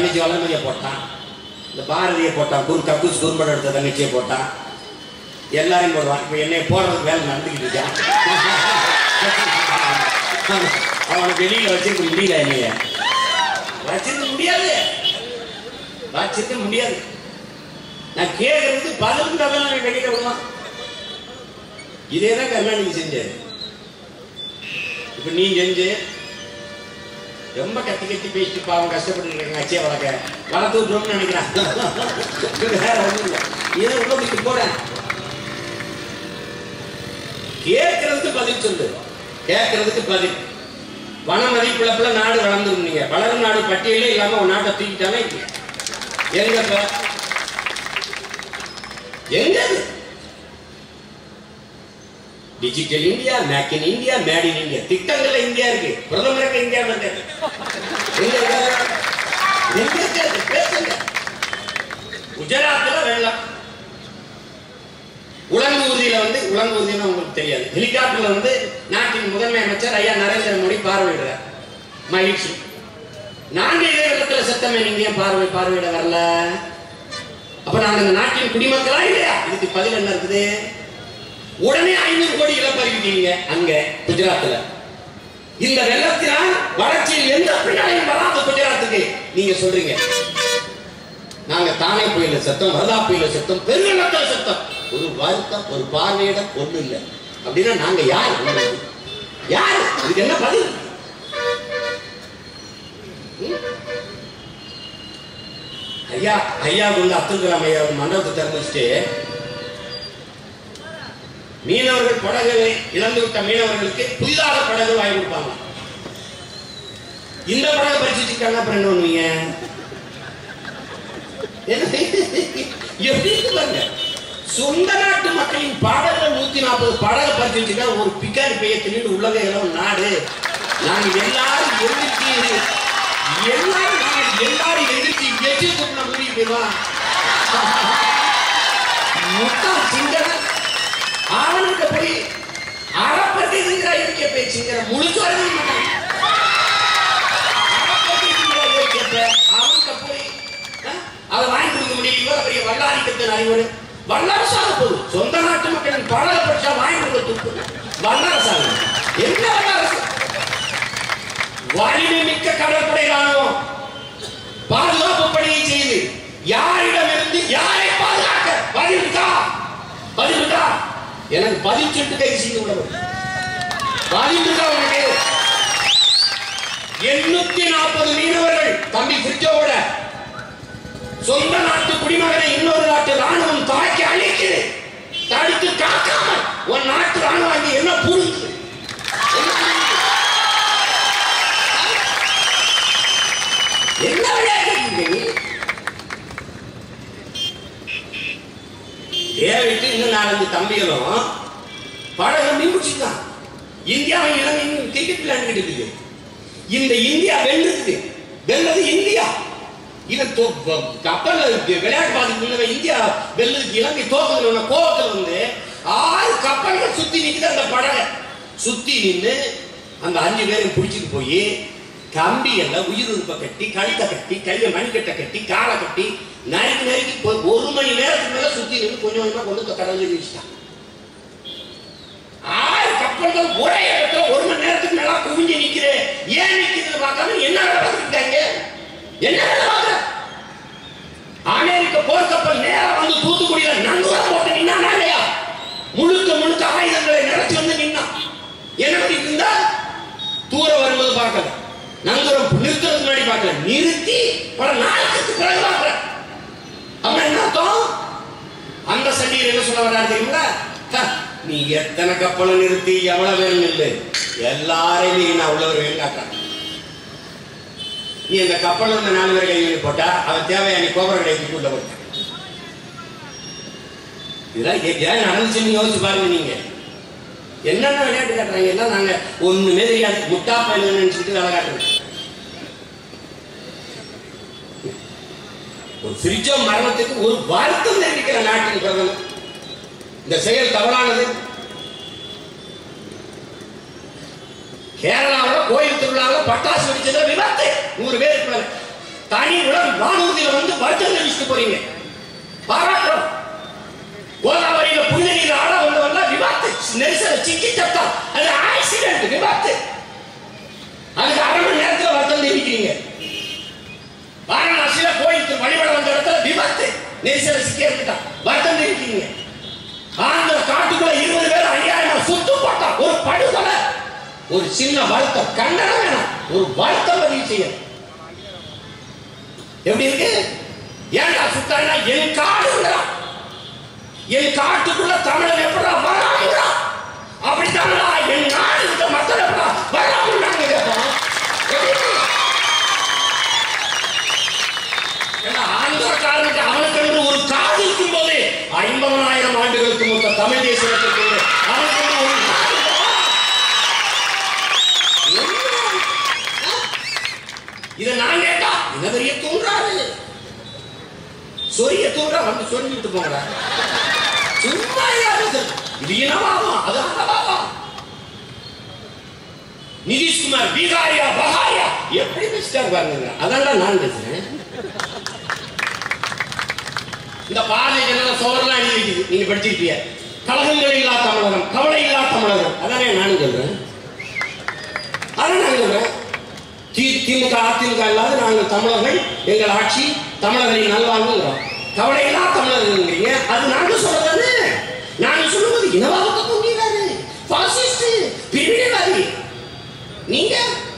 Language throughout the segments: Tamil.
தங்கச்சி வளர்மையை போட்டான் இந்த பாரதியை போட்டான் குரு கக்கூஸ் குறும்படம் எடுத்த தங்கச்சியை போட்டான் எல்லாரையும் போடுவான் இப்போ என்னை போடுறதுக்கு வேலை நடந்துக்கிட்டு இருக்கான் அவனை வெளியில வச்சிருக்க முடியல என்னைய வச்சிருக்க முடியாது வச்சிருக்க முடியாது நான் கேட்கறதுக்கு பதினொன்றாவது அவன் வெளியில விடுவான் இதே தான் கருணாநிதி செஞ்சாரு இப்ப நீ செஞ்சு ரொம்ப கத்தி கத்தி பேசிட்டு பாவம் கஷ்டப்பட்டு இருக்காங்க அச்சியை வளர்க்க வளர்த்து விட்டுருவோம்னு நினைக்கிறேன் வேற ஒண்ணும் இல்லை இதை உள்ள போய் போறேன் கேட்கறதுக்கு பதில் சொல்லு கேட்கறதுக்கு பதில் பண மதிப்பிழப்புல நாடு வளர்ந்துரும் நீங்க வளரும் நாடு பட்டியலே இல்லாம ஒரு நாட்டை தூக்கிட்டாலே எங்க இப்ப? எங்க அது? Digital India make in India made in India திட்டங்கள்ல இந்தியா இருக்கு பிரதமருக்கு இந்தியா வந்தாரு எங்க இருக்காரு? எங்க இருக்காரு? பேசுங்க குஜராத்ல வெள்ளம் உலங்கு ஊர்தியில வந்து உலங்கு ஊர்தின்னு உங்களுக்கு தெரியாது ஹெலிகாப்டர்ல வந்து நாட்டின் முதன்மை அமைச்சர் ஐயா நரேந்திர மோடி பார்வையிடுறார் மகிழ்ச்சி நான்கு இதே இடத்துல செத்தமே நீங்க ஏன் பார்வை பார்வையிட வரல அப்ப நாங்க இந்த நாட்டின் குடிமக்களா இல்லையா இதுக்கு பதில் என்ன இருக்குது உடனே ஐநூறு கோடி இழப்பறிவிட்டீங்க அங்க குஜராத்ல இந்த வெள்ளத்தினால் வளர்ச்சியில் எந்த பின்னடையும் வராத குஜராத்துக்கு நீங்க சொல்றீங்க நாங்க தானே புயல செத்தோம் வரதா புயல செத்தோம் பெருவெள்ளத்துல செத்தோம் ஒரு வருத்தம் ஒரு பார்வையிட ஒண்ணு இல்ல அப்படின்னா நாங்க யார் உங்களுக்கு? யார் இதுக்கு என்ன பதில் ம்? ஐயா ஐயா வந்து அப்துல் கலாம் ஐயா ஒரு மண்டபத்தை திறந்து வச்சுட்டு மீனவர்கள் படகுகளை இழந்து விட்ட மீனவர்களுக்கு புதிதாக படகு வாங்கி கொடுப்பாங்க இந்த படகு பறிச்சு வச்சுக்கிட்டாங்க அப்புறம் என்ன பண்ணுவீங்க என்ன? எப்படி இருக்கு பாருங்க சொந்த நாட்டு மக்களின் பாடல்கள் நூத்தி நாற்பது பாடலை பறிச்சு வச்சுட்டா ஒரு பிக்காரி பைய திணிட்டு உள்ளவே எல்லாம் நாடு நாங்க எல்லாரும் எதிர்த்து எல்லாரும் நாங்க எல்லாரும் எதிர்த்து எச்சு துப்பின முடிவு போயிடுவான் மொத்தம் சிங்கன அவனுக்கு போய் அறப்பட்டிருக்கிற இயற்கை பேச்சுங்கிற முழுக்க வரவே மாட்டான் அறப்பட்டிருக்கிற இயற்கை பே- அவனுக்கு போய் ஆ, அதை வாங்கி கொடுக்க முடியும் இவ்வளவு பெரிய வல்லாரிக்கத்தின் அறிவுரை வல்லரசாக போகுது சொந்த நாட்டு மக்களின் படல படிச்சா வாங்கி கொடுக்க துப்பு வல்லரசாக என்ன வல்லரசு வலிமை மிக்க கடற்படை ராணுவம் பாதுகாப்பு பணியை செய்து யாரிடமிருந்து யாரை பாதுகாக்க பதில் இருக்கா பதில் இருக்கா எனக்கு பதில் சொல்லிட்டு கை செய்து விடவும் பதில் இருக்கா உனக்கு எண்ணூத்தி நாற்பது மீனவர்கள் தம்பி பிரிட்ஜோட சொந்த நாட்டு குடிமகனை இன்னொரு நாட்டு ராணுவம் தாக்கி அழிக்குது தடுத்து காக்காம உன் நாட்டு ராணுவம் அங்க என்ன புரிஞ்சு என்ன விளையாட்டு நீ தேவைட்டு இன்னும் நாலஞ்சு தம்பிகளும் படகு மீன் இந்தியாவை இலங்கையும் கிரிக்கெட் விளையாண்டுகிட்டு இருக்கு இந்த இந்தியா வெல்லுது வெல்லது இந்தியா இவன் தோ- வ- கப்பல்ல இருக்கு, விளையாட்டு பார்த்துட்டு இருந்தவன் இந்தியா வெல்லுக்கு இலங்கை தோக்கத்துல கோவத்துல வந்து ஆறு கப்பல்கள் சுத்தி நிக்குது அந்த படகை சுத்தி நின்னு அந்த அஞ்சு பேரையும் பிடிச்சிட்டு போய் கம்பியல்ல உயிர் உறுப்பை கட்டி கழுத்தை கட்டி கையை மணிக்கட்டை கட்டி காலை கட்டி நறுக்கி நறுக்கி போய் ஒரு மணி நேரத்துக்கு மேல சுத்தி நின்று கொஞ்சம் கொஞ்சமா கொண்டு கடல்ல வீசிட்டான் ஆறு கப்பல்கள் ஒரே இடத்துல ஒரு மணி நேரத்துக்கு மேல குவிஞ்சு நிக்குது ஏன் நிக்குதுன்னு பார்க்காம என்ன வேலை பார்த்துக்கிட்டாங்க என்ன வேலை பார்க்கற? அமெரிக்க போர்க்கப்பல் நேரா வந்து தூத்துக்குடியில நங்கூரம் போட்டு நின்னா இல்லையா முழுக்க முழுக்க ஆயுதங்களை நினைச்சு வந்து நின்னா என்ன பண்ணிட்டு இருந்தா தூர வரும்போது பார்க்கல நங்கூரம் நிறுத்துறதுக்கு முன்னாடி பார்க்கல நிறுத்தி பல நாளுக்கு பிறகு பார்க்கல அப்ப என்ன அர்த்தம் அந்த சண்டிகர் என்ன சொல்ல வர்றாரு தெரியுங்களா ஹ, நீ எத்தனை கப்பலை நிறுத்தி எவ்வளவு வேணும் இல்லை எல்லாரையும் நீ நான் உள்ளவர் வேணும் காட்டுறேன் நீ அந்த கப்பல் இருந்த நாலு பேர் கையில் போட்டா அவன் தேவையா நீ கோபுர கடைக்கு உள்ள போட்ட இதெல்லாம் ஏ- ஏன் நடந்துச்சுன்னு யோசிச்சு பாருங்க நீங்க என்னென்ன விளையாட்டு காட்டுறாங்க எல்லாம் நாங்க ஒண்ணுமே தெரியாது முட்டா பையன் நினைச்சுட்டு வேலை காட்டுறோம் ஒரு பிரிட்ஜோ மரணத்துக்கு ஒரு வருத்தம் தெரிவிக்கிற நாட்டின் பிரதமர் இந்த செயல் தவறானது கேரளாவில் கோயில் திருவிழாவில் பட்டாசு வெடிச்சதுல விபத்து நூறு பேருக்கு மேல தனி உலகம் வானூர்தியில வந்து வருத்தம் தெரிவிச்சுட்டு போறீங்க பாராட்டுறோம் கோதாவரியில புனித நீர் ஆட வந்தவங்க விபத்து நெரிசல் சிக்கி சத்தா அது ஆக்சிடென்ட் விபத்து அதுக்கு அரை மணி நேரத்துல வருத்தம் தெரிவிக்கிறீங்க வாரணாசியில கோயிலுக்கு வழிபட வந்த இடத்துல விபத்து நெரிசல் சிக்கி இருந்துட்டான் வருத்தம் தெரிவிக்கிறீங்க ஆந்திர காட்டுக்குள்ள இருபது பேர் ஐயாயிரம் சுத்து போட்டா ஒரு படுகொலை ஒரு சின்ன வருத்தம் கண்டனம் வேணாம் ஒரு வருத்தம் பதிவு செய்யணும் எப்படி இருக்கு ஏன்டா சுத்தானா என் காடுங்கிறான் என் காட்டுக்குள்ள தமிழன் எப்படா வராங்கிறான் அப்படித்தானடா என் நாடு இந்த மக்கள் எப்படா வராங்கிறாங்க கேட்போம் எப்படி இருக்கு? ஏன்னா ஆந்திரக்காரனுக்கு அவனுக்கு என்று ஒரு காடு இருக்கும் போது ஐம்பதனாயிரம் ஆண்டுகளுக்கு மொத்த தமிழ் தேசத்திற்கு அவனுக்கு என்று ஒரு காடு இருக்கா? என்ன? இதை நான் கேட்டா என்ன பெரிய தூண்டாரு சொரிய தூண்டா வந்து சொல்லிட்டு போங்கடா சும்மா யாரு இது இனவாதம் அது அனவாதம் நிதிஷ்குமார் பீகாரியா பகாரியா எப்படி பேசிட்டாரு பாருங்க அதான்டா நான் பேசுறேன் இந்த பாரதிய ஜனதா சோழர்லாம் எழுதி வைக்குது நீங்க படிச்சிருப்பீங்க கழகங்கள் இல்லா தமிழகம் கவலை இல்லா தமிழகம் அதானே நானும் சொல்றேன் அதான் நான் சொல்றேன் தி- திமுக அதிமுக இல்லாத நாங்கள் தமிழர்கள் எங்கள் ஆட்சி தமிழர்களின் நல்வாழ்வுங்கிறோம் கவலை இல்லா தமிழர்கள்ங்கிறீங்க அது நாங்க சொல்றது நாங்க சொல்லுவது இனவாதத்தை கொண்டிருக்காரு பாசிஸ்ட் பிரிவினைவாதி நீங்க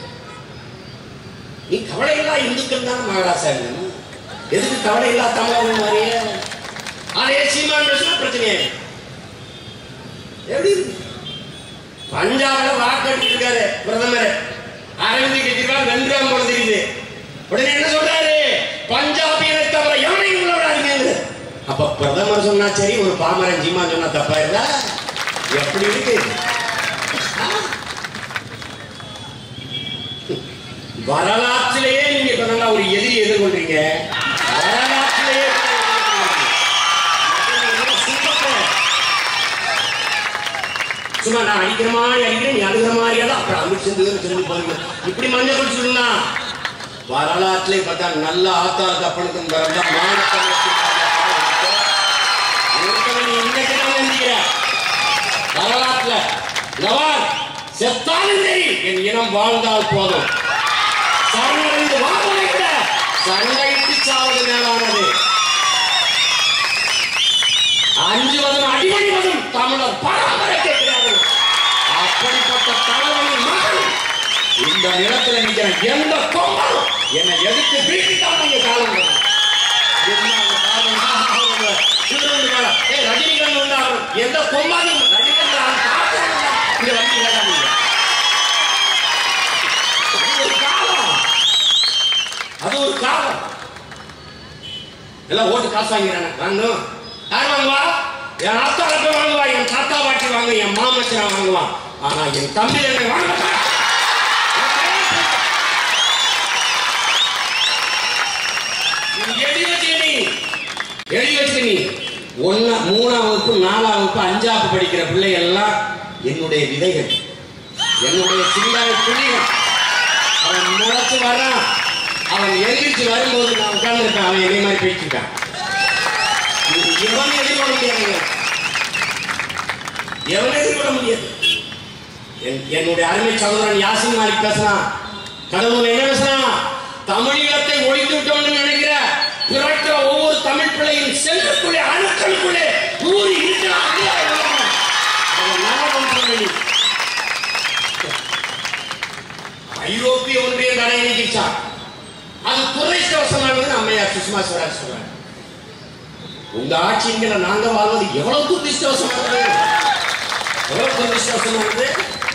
நீ கவலை இல்லா இந்துக்கள் தான் மகாராசா இருக்கணும் எதுக்கு கவலை இல்லா தமிழர்கள் மாதிரியே அதே சீமான் பேசினா பிரச்சனையே எப்படி இருக்கு பஞ்சாப்ல வாக்கெடுத்து இருக்காரு பிரதமர் அரவிந்த் கெஜ்ரிவால் வென்றாம் போல தெரியுது உடனே என்ன சொல்றாரு பஞ்சாபியனை தவிர எவனையும் உள்ள விடாதீங்க அப்ப பிரதமர் சொன்னா சரி ஒரு பாமரன் ஜீமா சொன்னா தப்பா இருந்தா எப்படி இருக்கு ஆ? வரலாற்றிலேயே நீங்க இப்ப நல்லா ஒரு எதிரி எதிர்கொள்றீங்க வரலாற்றிலேயே சூப்பர் சும்மா நான் அடிக்கிற மாதிரி அடிக்கிறேன் நீ அழுகிற மாதிரியா தான் அப்புறம் அமித் சென்று சென்று போறீங்க இப்படி மஞ்சள் குடிச்சுனா வரலாற்றிலே பார்த்தா நல்ல ஆத்தார் கப்பனுக்கும் பிறந்தா மானத்தமிழத்தின் நீ இன்னைக்கு தான் நினைக்கிற வரலாற்றுல நவார் செத்தாலும் சரி என் இனம் வாழ்ந்தால் போதும் சரணடைந்து வாழ்வதை விட சண்டையிட்டு சாவது மேலானது அஞ்சுவதும் அடிபணிவதும் தமிழர் பராமரிக்க கிடையாது அப்படிப்பட்ட தலைவனின் மகன் இந்த நிலத்துல நிக்கிற எந்த கொம்பனும் என்னை எதிர்த்து வீழ்த்தித்தான் நீங்க காலம் வரும். என்ன அந்த காலம் தான் அவங்க சிறுவன் மேல, ஏய், ரஜினிகாந்த் வந்து அவர் எந்த கொம்பாலும் ரஜினிகாந்த் அவன் பார்த்தவங்க தான் இங்க வந்து கேட்டாங்க அது ஒரு காலம் அது ஒரு காலம் எல்லாம் ஓட்டு காசு வாங்கிறாங்க வாங்கணும் யார் வாங்குவா என் அத்தா போய் வாங்குவா என் தாத்தா பாட்டி வாங்க என் மாமச்சனா வாங்குவான் ஆனா என் தம்பி என்னை வாங்க மாட்டான். என் கையில கொடுத்தா. நீ எழுதி வச்சுக்க நீ எழுதி வச்சுக்க நீ ஒன்னா மூணாம் வகுப்பு நாலாம் வகுப்பு அஞ்சாவது படிக்கிற பிள்ளைகள் எல்லாம் என்னுடைய விதைகள் என்னுடைய சிங்கார துளிகள் அவன் முளைச்சு வர்றான் அவன் எந்திரிச்சு வரும்போது நான் உட்கார்ந்துருப்பேன் அவன் என்னை மாதிரி பேசிட்டான் எவன் எதிர்கொள்ள முடியாதுங்க எவன் எதிர்கொள்ள முடியாது என்- என்னுடைய அருமை சகோதரன் யாசின் மாலிக் பேசினான் கடவுள் என்ன பேசினான் தமிழீழத்தை ஒழித்து விட்டோம்னு நினைக்கிற பிறக்கிற ஒவ்வொரு தமிழ் பிள்ளையும் செல்லுக்குள்ளே அணுக்களுக்குள்ளே ஊறி இருக்கிறான் அவன் ஞாபகம் பண்ணி ஐரோப்பிய ஒன்றிய தடை நீக்கிச்சான் அது துரதிருஷ்டவசமானது அம்மையார் சுஷ்மா ஸ்வராஜ் சொல்றாங்க உங்க ஆட்சிங்கிற நாங்க வாழ்வது எவ்வளவு துரதிருஷ்டவசமானது எவ்வளவு துரதிருஷ்டவசமானது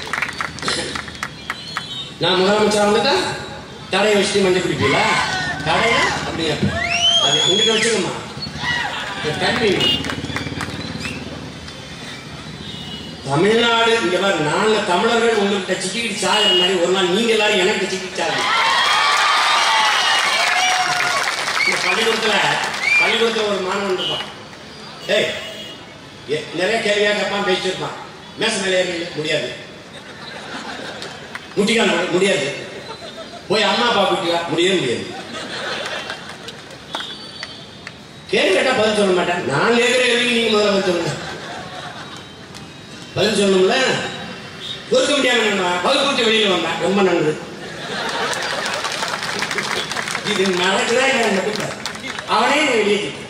நான் முதலமைச்சர் வந்துட்டா தடையை வச்சுட்டு மஞ்சள் குடிப்பீங்களா தடையா அப்படியா அது அங்கிட்ட வச்சுக்கோமா தண்ணி தமிழ்நாடு இங்க பாரு நாங்க தமிழர்கள் உங்கள்கிட்ட சிக்கிட்டு சாகுற மாதிரி ஒரு நாள் நீங்க எல்லாரும் எனக்கு சிக்கிட்டு சாகுங்க இந்த பள்ளிக்கூடத்துல பள்ளிக்கூடத்துல ஒரு மாணவன் இருப்பான் ஏய் எ- நிறைய கேள்வியா கேட்பான் பேசிருப்பான் மேச மேலே ஏறி நில்லு. முடியாது முட்டிக்கால் நடு, முடியாது போய் அம்மா அப்பா கூட்டியா முடியவே முடியாது கேள்வி கேட்டா பதில் சொல்ல மாட்டேன் நான் கேட்கிற கேள்விக்கு நீங்க முதல்ல பதில் சொல்லுங்க பதில் சொல்லணும்ல பொறுக்க முடியாம பதில் கொடுத்து வெளியில வந்தேன் ரொம்ப நன்றி இது நடக்குதா இல்லை இந்த கூட்டம் அவனே என்னை வெளியே தூக்கிட்டான்.